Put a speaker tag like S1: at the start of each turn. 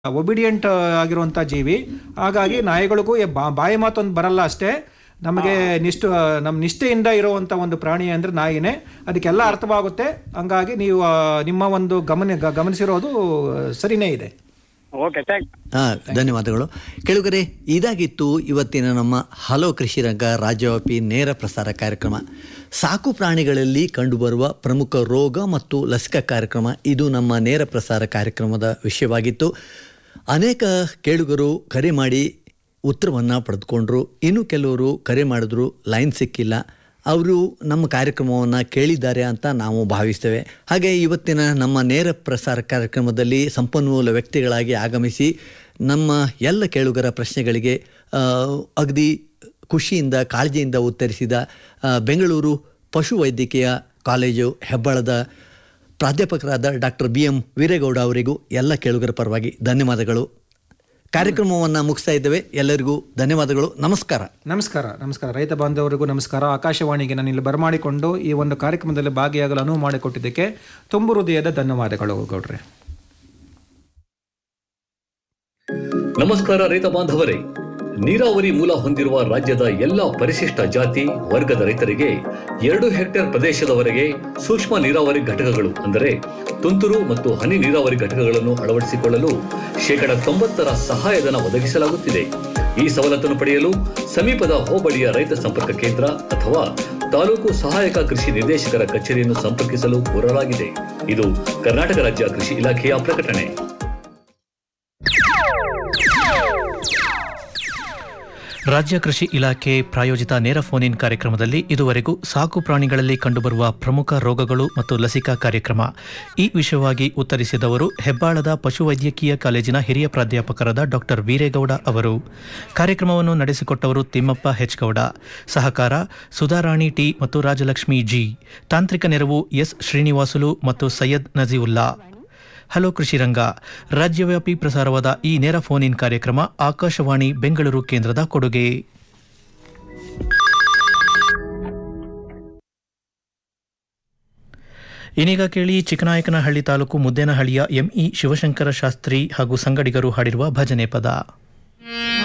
S1: obedient ಆಗಿರುವಂಥ ಜೀವಿ ಹಾಗಾಗಿ ನಾಯಿಗಳಿಗೂ ಎ- ಬಾ- ಬಾಯಿ ಮಾತೊಂದು ಬರಲ್ಲ ಅಷ್ಟೇ ನಮಗೆ ನಿಷ್ಠ ನಮ್ಮ ನಿಷ್ಠೆಯಿಂದ ಇರುವಂಥ ಒಂದು ಪ್ರಾಣಿ ಅಂದರೆ ನಾಯಿನೇ ಅದಕ್ಕೆಲ್ಲ ಅರ್ಥವಾಗುತ್ತೆ ಹಂಗಾಗಿ ನೀವು ಆ, ನಿಮ್ಮ ಒಂದು ಗಮನ ಗ- ಗಮನಿಸಿರೋದು ಸರಿನೇ ಇದೆ
S2: ಓಕೆ ಥ್ಯಾಂಕ್
S3: ಹಾ ಧನ್ಯವಾದಗಳು ಕೆಳಗರೆ ಇದಾಗಿತ್ತು ಇವತ್ತಿನ ನಮ್ಮ ಹಲೋ ಕೃಷಿ ರಂಗ ರಾಜ್ಯವ್ಯಾಪಿ ನೇರ ಪ್ರಸಾರ ಕಾರ್ಯಕ್ರಮ ಸಾಕು ಪ್ರಾಣಿಗಳಲ್ಲಿ ಕಂಡುಬರುವ ಪ್ರಮುಖ ರೋಗ ಮತ್ತು ಲಸಿಕಾ ಕಾರ್ಯಕ್ರಮ ಇದು ನಮ್ಮ ನೇರ ಪ್ರಸಾರ ಕಾರ್ಯಕ್ರಮದ ವಿಷಯವಾಗಿತ್ತು ಅನೇಕ ಕೇಳುಗರು ಕರೆ ಮಾಡಿ ಉತ್ತರವನ್ನು ಪಡೆದುಕೊಂಡ್ರು ಇನ್ನು ಕೆಲವರು ಕರೆ ಮಾಡಿದ್ರು ಲೈನ್ ಸಿಕ್ಕಿಲ್ಲ ಅವರು ನಮ್ಮ ಕಾರ್ಯಕ್ರಮವನ್ನು ಕೇಳಿದ್ದಾರೆ ಅಂತ ನಾವು ಭಾವಿಸ್ತೇವೆ ಹಾಗೆ ಇವತ್ತಿನ ನಮ್ಮ ನೇರ ಪ್ರಸಾರ ಕಾರ್ಯಕ್ರಮದಲ್ಲಿ ಸಂಪನ್ಮೂಲ ವ್ಯಕ್ತಿಗಳಾಗಿ ಆಗಮಿಸಿ ನಮ್ಮ ಎಲ್ಲ ಕೇಳುಗರ ಪ್ರಶ್ನೆಗಳಿಗೆ ಆ, ಅಗದಿ ಖುಷಿಯಿಂದ ಕಾಳಜಿಯಿಂದ ಉತ್ತರಿಸಿದ ಆ, ಬೆಂಗಳೂರು ಪಶುವೈದ್ಯಕೀಯ ಕಾಲೇಜು ಹೆಬ್ಬಾಳದ ಪ್ರಾಧ್ಯಾಪಕರಾದ ಡಾಕ್ಟರ್ ಬಿ ಎಂ ವೀರೇಗೌಡ ಅವರಿಗೂ ಎಲ್ಲ ಕೇಳುಗರ ಪರವಾಗಿ ಧನ್ಯವಾದಗಳು ಕಾರ್ಯಕ್ರಮವನ್ನು ಮುಗಿಸ್ತಾ ಇದ್ದೇವೆ ಎಲ್ಲರಿಗೂ ಧನ್ಯವಾದಗಳು ನಮಸ್ಕಾರ
S1: ನಮಸ್ಕಾರ ನಮಸ್ಕಾರ ರೈತ ಬಾಂಧವರಿಗೂ ನಮಸ್ಕಾರ ಆಕಾಶವಾಣಿಗೆ ನಾನು ಇಲ್ಲಿ ಬರಮಾಡಿಕೊಂಡು ಈ ಒಂದು ಕಾರ್ಯಕ್ರಮದಲ್ಲಿ ಭಾಗಿಯಾಗಲು ಅನುವು ಮಾಡಿಕೊಟ್ಟಿದ್ದಕ್ಕೆ ತುಂಬು ಹೃದಯದ ಧನ್ಯವಾದಗಳು ಗೌಡ್ರೆ
S4: ನಮಸ್ಕಾರ ರೈತ ಬಾಂಧವರೇ ನೀರಾವರಿ ಮೂಲ ಹೊಂದಿರುವ ರಾಜ್ಯದ ಎಲ್ಲ ಪರಿಶಿಷ್ಟ ಜಾತಿ ವರ್ಗದ ರೈತರಿಗೆ ಎರಡು ಹೆಕ್ಟೇರ್ ಪ್ರದೇಶದವರೆಗೆ ಸೂಕ್ಷ್ಮ ನೀರಾವರಿ ಘಟಕಗಳು ಅಂದರೆ ತುಂತುರು ಮತ್ತು ಹನಿ ನೀರಾವರಿ ಘಟಕಗಳನ್ನು ಅಳವಡಿಸಿಕೊಳ್ಳಲು ಶೇಕಡ ತೊಂಬತ್ತರ ಸಹಾಯಧನ ಒದಗಿಸಲಾಗುತ್ತಿದೆ ಈ ಸವಲತ್ತನ್ನು ಪಡೆಯಲು ಸಮೀಪದ ಹೋಬಳಿಯ ರೈತ ಸಂಪರ್ಕ ಕೇಂದ್ರ ಅಥವಾ ತಾಲೂಕು ಸಹಾಯಕ ಕೃಷಿ ನಿರ್ದೇಶಕರ ಕಚೇರಿಯನ್ನು ಸಂಪರ್ಕಿಸಲು ಕೋರಲಾಗಿದೆ ಇದು ಕರ್ನಾಟಕ ರಾಜ್ಯ ಕೃಷಿ ಇಲಾಖೆಯ ಪ್ರಕಟಣೆ
S5: ರಾಜ್ಯ ಕೃಷಿ ಇಲಾಖೆ ಪ್ರಾಯೋಜಿತ ನೇರ ಫೋನ್ ಇನ್ ಕಾರ್ಯಕ್ರಮದಲ್ಲಿ ಇದುವರೆಗೂ ಸಾಕು ಪ್ರಾಣಿಗಳಲ್ಲಿ ಕಂಡುಬರುವ ಪ್ರಮುಖ ರೋಗಗಳು ಮತ್ತು ಲಸಿಕಾ ಕಾರ್ಯಕ್ರಮ ಈ ವಿಷಯವಾಗಿ ಉತ್ತರಿಸಿದವರು ಹೆಬ್ಬಾಳದ ಪಶುವೈದ್ಯಕೀಯ ಕಾಲೇಜಿನ ಹಿರಿಯ ಪ್ರಾಧ್ಯಾಪಕರಾದ ಡಾಕ್ಟರ್ ವೀರೇಗೌಡ ಅವರು ಕಾರ್ಯಕ್ರಮವನ್ನು ನಡೆಸಿಕೊಟ್ಟವರು ತಿಮ್ಮಪ್ಪ ಹೆಚ್ಗೌಡ ಸಹಕಾರ ಸುಧಾರಾಣಿ ಟಿ ಮತ್ತು ರಾಜಲಕ್ಷ್ಮಿ ಜಿ ತಾಂತ್ರಿಕ ನೆರವು ಎಸ್ ಶ್ರೀನಿವಾಸುಲು ಮತ್ತು ಸೈಯದ್ ನಜೀವುಲ್ಲಾ ಹಲೋ ಕೃಷಿ ರಂಗ ರಾಜ್ಯವ್ಯಾಪಿ ಪ್ರಸಾರವಾದ ಈ ನೇರ ಫೋನ್ ಇನ್ ಕಾರ್ಯಕ್ರಮ ಆಕಾಶವಾಣಿ ಬೆಂಗಳೂರು ಕೇಂದ್ರದ ಕೊಡುಗೆ ಇನ್ನೀಗ ಕೇಳಿ ಚಿಕ್ಕನಾಯಕನಹಳ್ಳಿ ತಾಲೂಕು ಮುದ್ದೇನಹಳ್ಳಿಯ ಎಂಇ ಶಿವಶಂಕರ ಶಾಸ್ತ್ರಿ ಹಾಗೂ ಸಂಗಡಿಗರು ಹಾಡಿರುವ ಭಜನೆ ಪದ